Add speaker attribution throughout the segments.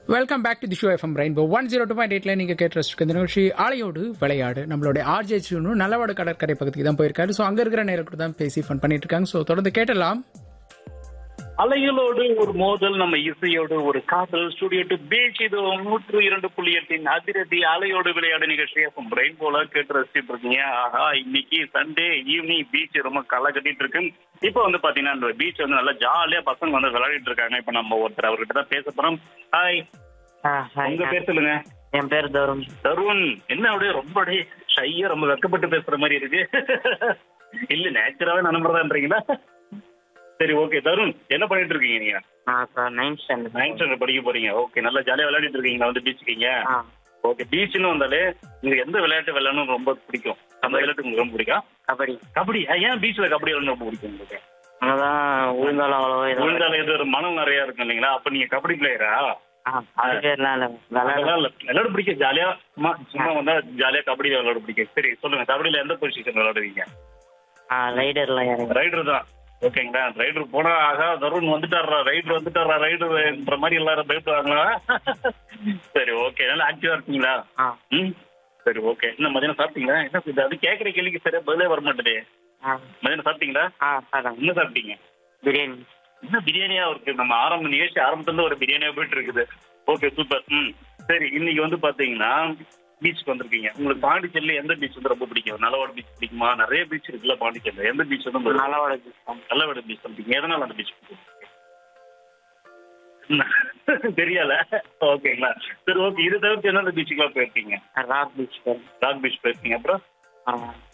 Speaker 1: Welcome back to the show FM rainbow one zero two point எயிட்ல நீங்க கேட்டு ரசிக்க இந்த நிகழ்ச்சி ஆலையோடு விளையாடு நம்மளுடைய ஆர்ஜே சூனு நல்லவாடு கடற்கரை பகுதிக்கு தான் போயிருக்காரு ஸோ அங்க இருக்கிற நேரத்தில் தான் பேசி ஃபன் பண்ணிட்டு இருக்காங்க ஸோ தொடர்ந்து கேட்டலாம்
Speaker 2: அலைகளோடு ஒரு மோதல் நம்ம இசையோடு ஒரு காதல் ஸ்டுடியோ டு பீச் இது நூற்று இரண்டு புள்ளி எட்டின் அதிரடி அலையோடு விளையாடு நிகழ்ச்சி பிரெயின் போல கேட்டு ரசிச்சுட்டு இருக்கீங்க ஆஹா இன்னைக்கு சண்டே ஈவினிங் பீச் ரொம்ப களை கட்டிட்டு இருக்கு இப்போ வந்து பாத்தீங்கன்னா இந்த பீச் வந்து நல்லா ஜாலியா பசங்க வந்து விளையாடிட்டு இருக்காங்க இப்ப நம்ம ஒருத்தர் அவர்கிட்ட தான் பேச போறோம் ஹாய்
Speaker 3: ஆ, hi,
Speaker 2: உங்க
Speaker 3: hi.
Speaker 2: பேர் சொல்லுங்க
Speaker 3: என் பேர் தருண்
Speaker 2: தருண் என்ன அப்படியே ரொம்ப அப்படியே ஷையா ரொம்ப வெக்கப்பட்டு பேசுற மாதிரி இருக்கு இல்ல நேச்சுராவே நண்பர்தான்றீங்களா சரி ஓகே தருண் என்ன பண்ணிட்டு இருக்கீங்க நீங்க
Speaker 3: நான் sir ninth standard
Speaker 2: ninth standard படிக்க போறீங்க ஓகே நல்லா ஜாலியா விளையாடிட்டு இருக்கீங்களா வந்து பீச்சுக்கீங்க
Speaker 3: ஆ
Speaker 2: ஓகே பீச்னு வந்தாலே உங்களுக்கு எந்த விளையாட்டு விளையாடணும் ரொம்ப பிடிக்கும் அந்த விளையாட்டு உங்களுக்கு ரொம்ப பிடிக்கும்
Speaker 3: கபடி
Speaker 2: கபடி அஹ் ஏன் பீச்ல கபடி விளையாட ரொம்ப பிடிக்கும் உங்களுக்கு
Speaker 3: அங்கதான் உளுந்தாலும் அவ்வளவா இது
Speaker 2: விழுந்தால இது ஒரு மனம் நிறைய இருக்கும் இல்லைங்களா அப்ப நீங்க கபடி பிளேயரா
Speaker 3: ஆ, அது பேர்லாம் இல்ல விளையாட
Speaker 2: அதெல்லாம் இல்ல விளையாட பிடிக்கும் ஜாலியா சும்மா சும்மா வந்தா ஜாலியா கபடி விளையாட பிடிக்கும் சரி சொல்லுங்க கபடியில எந்த பொசிஷன் விளையாடுவீங்க
Speaker 3: ஆ ரைடர்லாம் இறங்கி
Speaker 2: ரைடர் தான் ஓகேங்களா ரைடர் போனா ஆகா தருண் வந்துட்டாரா ரைடர் வந்துட்டாரா ரைடர்ன்ற மாதிரி எல்லாரும் பயப்படுவாங்களா சரி ஓகே நல்லா ஆக்டிவா இருக்கீங்களா
Speaker 3: ஆ
Speaker 2: ம் சரி ஓகே என்ன மதியானம் சாப்பிட்டீங்களா என்ன இது அது கேட்குற கேள்விக்கு சரியா பதிலே வர மாட்டேதே
Speaker 3: ஆ
Speaker 2: மதியானம் சாப்பிட்டீங்களா
Speaker 3: ஆ சார்
Speaker 2: என்ன சாப்பிட்டீங்க
Speaker 3: பிரியாணி
Speaker 2: என்ன பிரியாணியா இருக்கு நம்ம ஆரம்ப நிகழ்ச்சி ஆரம்பத்துல ஒரு பிரியாணியா போயிட்டு இருக்குது ஓகே சூப்பர் ம் சரி இன்னைக்கு வந்து பாத்தீங்கன்னா பீச்சுக்கு வந்திருக்கீங்க உங்களுக்கு பாண்டிச்சேரியில எந்த பீச் வந்து ரொம்ப பிடிக்கும் நல்லவாடு பீச் பிடிக்குமா நிறைய பீச் இருக்குல்ல பாண்டிச்சேரியில எந்த பீச் வந்து உங்களுக்கு
Speaker 3: நல்லவோட ஜூஸ்
Speaker 2: நல்லவாடு பீச் பிடிக்கும் எதனால அந்த பீச் பிடிக்கும் தெரியல ஓகேங்களா சரி ஓகே இது தவிர்த்து எந்தெந்த பீச்சுக்குலாம் போயிருக்கீங்க
Speaker 3: ராக் பீச் பேர்
Speaker 2: ராக் பீச் போயிருக்கீங்க அப்புறம்
Speaker 3: ஆ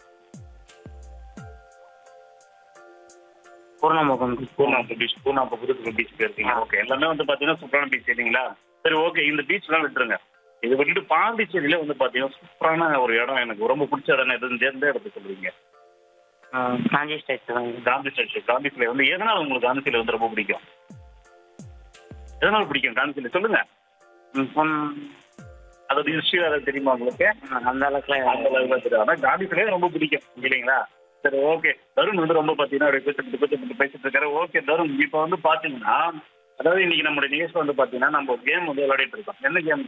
Speaker 3: Poornamugam beach
Speaker 2: Poornambu beach Poornambu Pudukudi beach போயிருக்கீங்க ஓகே எல்லாமே வந்து பாத்தீங்கன்னா சூப்பரான பீச் இல்லைங்களா சரி ஓகே இந்த பீச்லாம் விட்டுருங்க இது விட்டுட்டு பாண்டிச்சேரியில வந்து பாத்தீங்கன்னா சூப்பரான ஒரு இடம் எனக்கு ரொம்ப பிடிச்ச இடம் எதுன்னு எந்த இடத்துக்கு சொல்றீங்க
Speaker 3: ஆ, காஞ்சி ஸ்டேட் தான்
Speaker 2: காந்தி ஸ்டாச்சு காந்தி சிலை வந்து எதனால உங்களுக்கு காந்தி சிலை வந்து ரொம்ப பிடிக்கும் எதனால பிடிக்கும் காந்தி சிலை சொல்லுங்க அதோட ஹிஸ்டரி அதை தெரியுமா உங்களுக்கு
Speaker 3: அந்த அளவுக்கு
Speaker 2: அந்த அளவுக்கு தெரியும் ஆனா காந்தி சிலையே ரொம்ப பிடிக்கும் இல்லைங்களா சரி ஓகே தருண் வந்து ரொம்ப பாத்தீங்கன்னா அப்படியே பேசிட்டு பேசிட்டு பேசிட்டு இருக்காரு ஓகே தருண் இப்போ வந்து பாத்தீங்கன்னா அதாவது இன்னைக்கு நம்மளுடைய நிகழ்ச்சி வந்து பாத்தீங்கன்னா நம்ம ஒரு கேம் வந்து விளையாடிட்டு இருக்கோம் என்ன கேம்